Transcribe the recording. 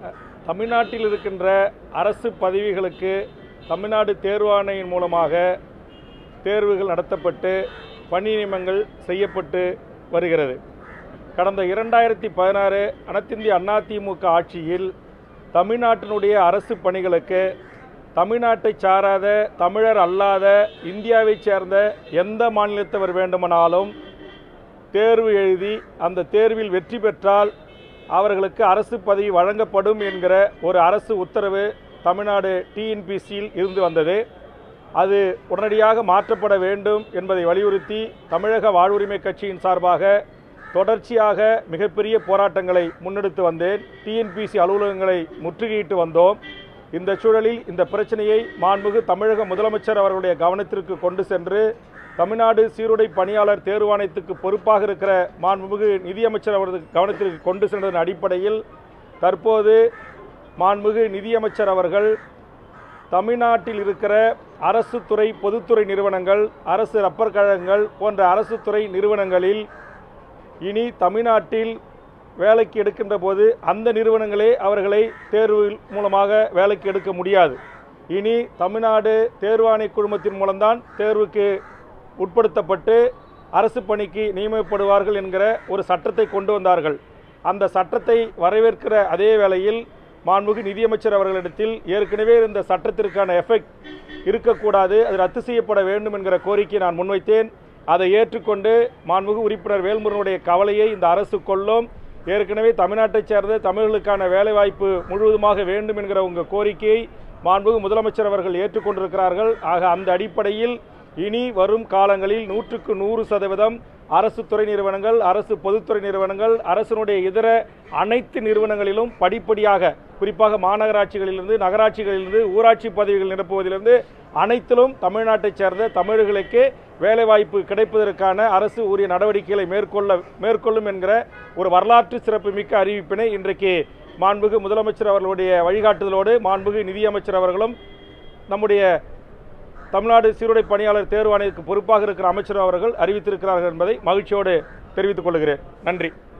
தமிழ்நாட்டில் இருக்கின்ற அரசு பதவிகளுக்கு தமிழ்நாடு தேர்வாணையின் மூலமாக தேர்வுகள் நடத்தப்பட்டு பணி நியமனங்கள் செய்யப்பட்டு வருகிறது கடந்த இரண்டாயிரத்தி பதினாறு அனைத்திந்திய அதிமுக ஆட்சியில் தமிழ்நாட்டினுடைய அரசு பணிகளுக்கு தமிழ்நாட்டை சாராத தமிழர் அல்லாத இந்தியாவைச் சேர்ந்த எந்த மாநிலத்தவர் வேண்டுமானாலும் தேர்வு எழுதி அந்த தேர்வில் வெற்றி பெற்றால் அவர்களுக்கு அரசு பதவி வழங்கப்படும் என்கிற ஒரு அரசு உத்தரவு தமிழ்நாடு டிஎன்பிசியில் இருந்து வந்தது அது உடனடியாக மாற்றப்பட வேண்டும் என்பதை வலியுறுத்தி தமிழக வாழ்வுரிமை கட்சியின் சார்பாக தொடர்ச்சியாக மிகப்பெரிய போராட்டங்களை முன்னெடுத்து வந்தேன் டிஎன்பிசி அலுவலகங்களை முற்றுகையிட்டு வந்தோம் இந்த சூழலில் இந்த பிரச்சனையை மாண்புமிகு தமிழக முதலமைச்சர் அவர்களுடைய கவனத்திற்கு கொண்டு சென்று தமிழ்நாடு சீருடை பணியாளர் தேர்வாணையத்துக்கு பொறுப்பாக இருக்கிற மாண்புமிகு நிதியமைச்சர் அவரது கவனத்திற்கு கொண்டு சென்றதன் அடிப்படையில் தற்போது மாண்புமிகு நிதியமைச்சர் அவர்கள் தமிழ்நாட்டில் இருக்கிற அரசு துறை பொதுத்துறை நிறுவனங்கள் அரசு ரப்பர் கழகங்கள் போன்ற அரசு துறை நிறுவனங்களில் இனி தமிழ்நாட்டில் வேலைக்கு எடுக்கின்ற போது அந்த நிறுவனங்களே அவர்களை தேர்வு மூலமாக வேலைக்கு எடுக்க முடியாது இனி தமிழ்நாடு தேர்வாணை குழுமத்தின் மூலம்தான் தேர்வுக்கு உட்படுத்தப்பட்டு அரசு பணிக்கு நியமிக்கப்படுவார்கள் என்கிற ஒரு சட்டத்தை கொண்டு வந்தார்கள் அந்த சட்டத்தை வரவேற்கிற அதே வேளையில் மாண்புமிகு நிதியமைச்சர் அவர்களிடத்தில் ஏற்கனவே இருந்த சட்டத்திற்கான எஃபெக்ட் இருக்கக்கூடாது அது ரத்து செய்யப்பட வேண்டும் என்கிற கோரிக்கையை நான் முன்வைத்தேன் அதை ஏற்றுக்கொண்டு மாண்புமிகு உறுப்பினர் வேல்முருகனுடைய கவலையை இந்த அரசு கொள்ளும் ஏற்கனவே தமிழ்நாட்டைச் சேர்ந்த தமிழர்களுக்கான வேலைவாய்ப்பு முழுவதுமாக வேண்டும் என்கிற உங்கள் கோரிக்கையை மாண்புமிகு முதலமைச்சர் அவர்கள் ஏற்றுக்கொண்டிருக்கிறார்கள் ஆக அந்த அடிப்படையில் இனி வரும் காலங்களில் நூற்றுக்கு நூறு சதவீதம் அரசு துறை நிறுவனங்கள் அரசு பொதுத்துறை நிறுவனங்கள் அரசினுடைய இதர அனைத்து நிறுவனங்களிலும் படிப்படியாக குறிப்பாக மாநகராட்சிகளிலிருந்து நகராட்சிகளிலிருந்து ஊராட்சி பதவிகள் நிரப்புவதிலிருந்து அனைத்திலும் தமிழ்நாட்டைச் சேர்ந்த தமிழர்களுக்கு வேலைவாய்ப்பு கிடைப்பதற்கான அரசு உரிய நடவடிக்கைகளை மேற்கொள்ள மேற்கொள்ளும் என்கிற ஒரு வரலாற்று சிறப்புமிக்க அறிவிப்பினை இன்றைக்கு மாண்புகு முதலமைச்சர் அவர்களுடைய வழிகாட்டுதலோடு மாண்புகு நிதியமைச்சர் அவர்களும் நம்முடைய தமிழ்நாடு சீருடை பணியாளர் தேர்வாணையத்துக்கு பொறுப்பாக இருக்கிற அமைச்சர் அவர்கள் அறிவித்திருக்கிறார்கள் என்பதை மகிழ்ச்சியோடு தெரிவித்துக் கொள்கிறேன் நன்றி